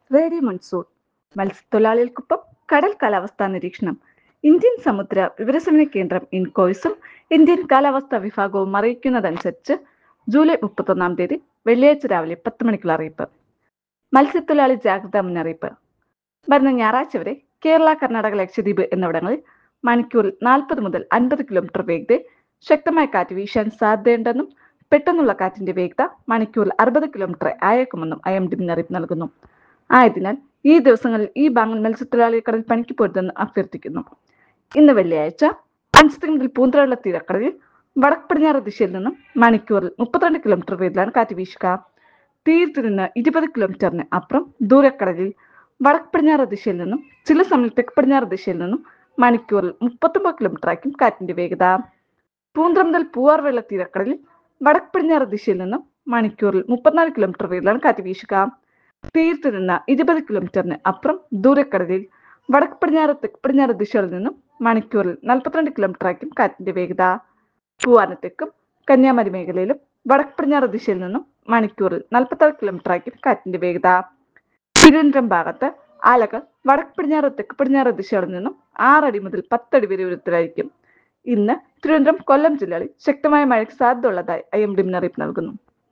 radio monsoon മത്സ്യത്തൊഴിലാളികൾക്കൊപ്പം കടൽ കാലാവസ്ഥാ നിരീക്ഷണം ഇന്ത്യൻ സമുദ്ര വിവരസേവന കേന്ദ്രം ഇൻകോയ്സും ഇന്ത്യൻ കാലാവസ്ഥാ വിഭാഗവും അറിയിക്കുന്നതനുസരിച്ച് ജൂലൈ മുപ്പത്തൊന്നാം തീയതി വെള്ളിയാഴ്ച രാവിലെ പത്ത് മണിക്കുള്ള അറിയിപ്പ് മത്സ്യത്തൊഴിലാളി ജാഗ്രതാ മുന്നറിയിപ്പ് വരുന്ന ഞായറാഴ്ച വരെ കേരള കർണാടക ലക്ഷദ്വീപ് എന്നിവിടങ്ങളിൽ മണിക്കൂറിൽ നാൽപ്പത് മുതൽ അൻപത് കിലോമീറ്റർ വേഗതയിൽ ശക്തമായ കാറ്റ് വീശാൻ സാധ്യതയുണ്ടെന്നും പെട്ടെന്നുള്ള കാറ്റിന്റെ വേഗത മണിക്കൂറിൽ അറുപത് കിലോമീറ്റർ ആയേക്കുമെന്നും ഐ എം ഡി മുന്നറിയിപ്പ് നൽകുന്നു ആയതിനാൽ ഈ ദിവസങ്ങളിൽ ഈ ബാങ്കിൽ മത്സ്യത്തൊഴിലാളികൾ കടൽ പണിക്ക് പോരുതെന്ന് അഭ്യർത്ഥിക്കുന്നു ഇന്ന് വെള്ളിയാഴ്ച അഞ്ച് മുതൽ പൂന്തറയുള്ള തീരക്കടലിൽ വടക്ക് പടിഞ്ഞാറ് ദിശയിൽ നിന്നും മണിക്കൂറിൽ മുപ്പത്തിരണ്ട് കിലോമീറ്റർ വേഗത്തിലാണ് കാറ്റ് വീശുക തീരത്ത് നിന്ന് ഇരുപത് കിലോമീറ്ററിന് അപ്പുറം ദൂരക്കടലിൽ വടക്ക് പടിഞ്ഞാറ് ദിശയിൽ നിന്നും ചില സമയം തെക്ക് പടിഞ്ഞാറ് ദിശയിൽ നിന്നും മണിക്കൂറിൽ മുപ്പത്തൊമ്പത് കിലോമീറ്റർ ആയിരിക്കും കാറ്റിന്റെ വേഗത പൂന്തറ മുതൽ പൂവാർവെള്ള തീരക്കടലിൽ വടക്ക് പടിഞ്ഞാറ് ദിശയിൽ നിന്നും മണിക്കൂറിൽ മുപ്പത്തിനാല് കിലോമീറ്റർ വേഗത്തിലാണ് കാറ്റ് വീശുക തീരത്ത് നിന്ന് ഇരുപത് കിലോമീറ്ററിന് അപ്പുറം ദൂരക്കടലിൽ വടക്ക് പടിഞ്ഞാറ് തെക്ക് പടിഞ്ഞാറ് ദിശകളിൽ നിന്നും മണിക്കൂറിൽ നാൽപ്പത്തിരണ്ട് കിലോമീറ്റർ ആയിരിക്കും കാറ്റിന്റെ വേഗത പൂവാനത്തേക്കും കന്യാകുമാരി മേഖലയിലും വടക്ക് പടിഞ്ഞാറ് ദിശയിൽ നിന്നും മണിക്കൂറിൽ നാൽപ്പത്താറ് കിലോമീറ്റർ ആയിരിക്കും കാറ്റിന്റെ വേഗത തിരുവനന്തപുരം ഭാഗത്ത് അലകൾ വടക്ക് പടിഞ്ഞാറ് തെക്ക് പടിഞ്ഞാറ് ദിശകളിൽ നിന്നും ആറടി മുതൽ പത്തടി വരെ ഉയരത്തിലായിരിക്കും ഇന്ന് തിരുവനന്തപുരം കൊല്ലം ജില്ലകളിൽ ശക്തമായ മഴയ്ക്ക് സാധ്യതയുള്ളതായി ഐ എം ഡി മുന്നറിയിപ്പ് നൽകുന്നു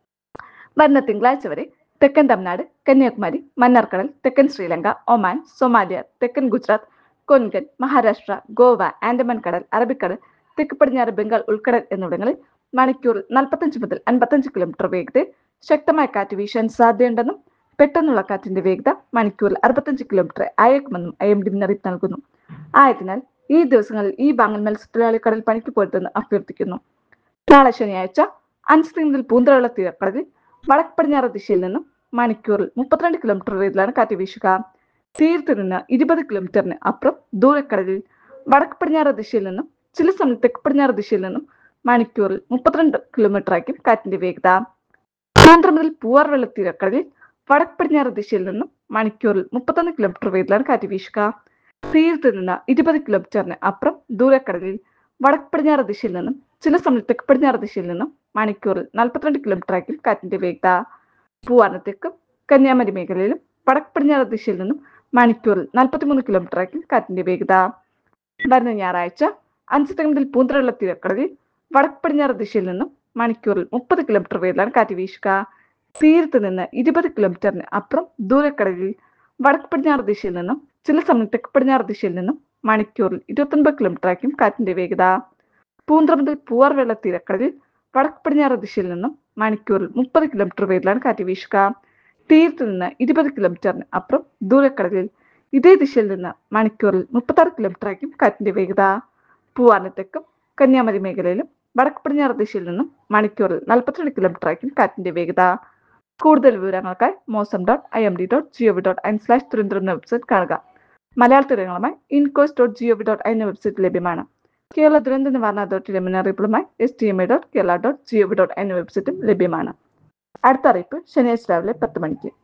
വരുന്ന തിങ്കളാഴ്ച വരെ തെക്കൻ തമിഴ്നാട് കന്യാകുമാരി മന്നാർക്കടൽ തെക്കൻ ശ്രീലങ്ക ഒമാൻ സൊമാലിയ തെക്കൻ ഗുജറാത്ത് കൊൻകൻ മഹാരാഷ്ട്ര ഗോവ ആൻഡമാൻ കടൽ അറബിക്കടൽ തെക്ക് പടിഞ്ഞാറ് ബംഗാൾ ഉൾക്കടൽ എന്നിവിടങ്ങളിൽ മണിക്കൂറിൽ നാൽപ്പത്തഞ്ച് മുതൽ അൻപത്തഞ്ച് കിലോമീറ്റർ വേഗതയിൽ ശക്തമായ കാറ്റ് വീശാൻ സാധ്യതയുണ്ടെന്നും പെട്ടെന്നുള്ള കാറ്റിന്റെ വേഗത മണിക്കൂറിൽ അറുപത്തഞ്ച് കിലോമീറ്റർ അയക്കുമെന്നും ഐ എം ഡി മുന്നറിയിപ്പ് നൽകുന്നു ആയതിനാൽ ഈ ദിവസങ്ങളിൽ ഈ ബാങ്കൽ മത്സ്യത്തൊഴിലാളി കടൽ പണിക്ക് പോരുതെന്ന് അഭ്യർത്ഥിക്കുന്നു നാളെ ശനിയാഴ്ച അഞ്ച് മുതൽ പൂന്തറയുള്ള തീരക്കടലിൽ വടക്ക് പടിഞ്ഞാറ് ദിശയിൽ നിന്നും മണിക്കൂറിൽ മുപ്പത്തിരണ്ട് കിലോമീറ്റർ വേഗത്തിലാണ് കാറ്റ് വീശുക തീരത്ത് നിന്ന് ഇരുപത് കിലോമീറ്ററിന് അപ്പുറം ദൂരക്കടലിൽ വടക്ക് പടിഞ്ഞാറ് ദിശയിൽ നിന്നും ചില സമയം തെക്ക് പടിഞ്ഞാറ് ദിശയിൽ നിന്നും മണിക്കൂറിൽ മുപ്പത്തിരണ്ട് കിലോമീറ്റർ ആയിരിക്കും കാറ്റിന്റെ വേഗത ആന്ധ്ര മുതൽ പൂവാർവെള്ള തീരക്കടലിൽ വടക്ക് പടിഞ്ഞാറ് ദിശയിൽ നിന്നും മണിക്കൂറിൽ മുപ്പത്തൊന്ന് കിലോമീറ്റർ വേഗത്തിലാണ് കാറ്റ് വീശുക തീരത്ത് നിന്ന് ഇരുപത് കിലോമീറ്ററിന് അപ്പുറം ദൂരക്കടലിൽ വടക്ക് പടിഞ്ഞാറ് ദിശയിൽ നിന്നും ചില സമയം തെക്ക് പടിഞ്ഞാറ് ദിശയിൽ നിന്നും മണിക്കൂറിൽ നാൽപ്പത്തിരണ്ട് കിലോമീറ്റർ ആയിരിക്കും കാറ്റിന്റെ വേഗത പൂവാനത്തേക്കും കന്യാകുമാരി മേഖലയിലും വടക്ക് പടിഞ്ഞാറ് ദിശയിൽ നിന്നും മണിക്കൂറിൽ നാൽപ്പത്തിമൂന്ന് കിലോമീറ്റർ ആയിരിക്കും കാറ്റിന്റെ വേഗത വരുന്ന ഞായറാഴ്ച അഞ്ച് മുതൽ പൂന്തറയുള്ള തീരക്കടലിൽ വടക്ക് പടിഞ്ഞാറ് ദിശയിൽ നിന്നും മണിക്കൂറിൽ മുപ്പത് കിലോമീറ്റർ വേഗത്തിലാണ് കാറ്റ് വീശുക തീരത്ത് നിന്ന് ഇരുപത് കിലോമീറ്ററിന് അപ്പുറം ദൂരക്കടലിൽ വടക്ക് പടിഞ്ഞാറ് ദിശയിൽ നിന്നും ചില സമയം തെക്ക് പടിഞ്ഞാറ് ദിശയിൽ നിന്നും മണിക്കൂറിൽ ഇരുപത്തൊൻപത് കിലോമീറ്റർ ആയിരിക്കും കാറ്റിന്റെ വേഗത പൂന്തറ മുതൽ പൂവാർവെള്ള തീരക്കടലിൽ വടക്ക് പടിഞ്ഞാറ് ദിശയിൽ നിന്നും മണിക്കൂറിൽ മുപ്പത് കിലോമീറ്റർ വേഗത്തിലാണ് കാറ്റ് വീശുക തീരത്ത് നിന്ന് ഇരുപത് കിലോമീറ്ററിന് അപ്പുറം ദൂരക്കടലിൽ ഇതേ ദിശയിൽ നിന്ന് മണിക്കൂറിൽ മുപ്പത്താറ് കിലോമീറ്റർ ആയിരിക്കും കാറ്റിന്റെ വേഗത പൂവാനത്തേക്കും കന്യാകുമാരി മേഖലയിലും വടക്ക് പടിഞ്ഞാറ് ദിശയിൽ നിന്നും മണിക്കൂറിൽ നാൽപ്പത്തിരണ്ട് കിലോമീറ്റർ ആയിരിക്കും കാറ്റിന്റെ വേഗത കൂടുതൽ വിവരങ്ങൾക്കായി mausam dot I M D dot gov dot in slash Thiruvananthapuram എന്ന വെബ്സൈറ്റ് കാണുക മലയാള വിവരങ്ങളുമായി INCOIS dot gov dot I എന്ന വെബ്സൈറ്റ് ലഭ്യമാണ് കേരള ദുരന്ത നിവാരണ അതോറിറ്റിയുടെ മുന്നറിയിപ്പുകളുമായി S T M A dot Kerala dot gov dot I എന്ന വെബ്സൈറ്റും ലഭ്യമാണ് അടുത്ത അറിയിപ്പ് ശനിയാഴ്ച രാവിലെ പത്ത് മണിക്ക്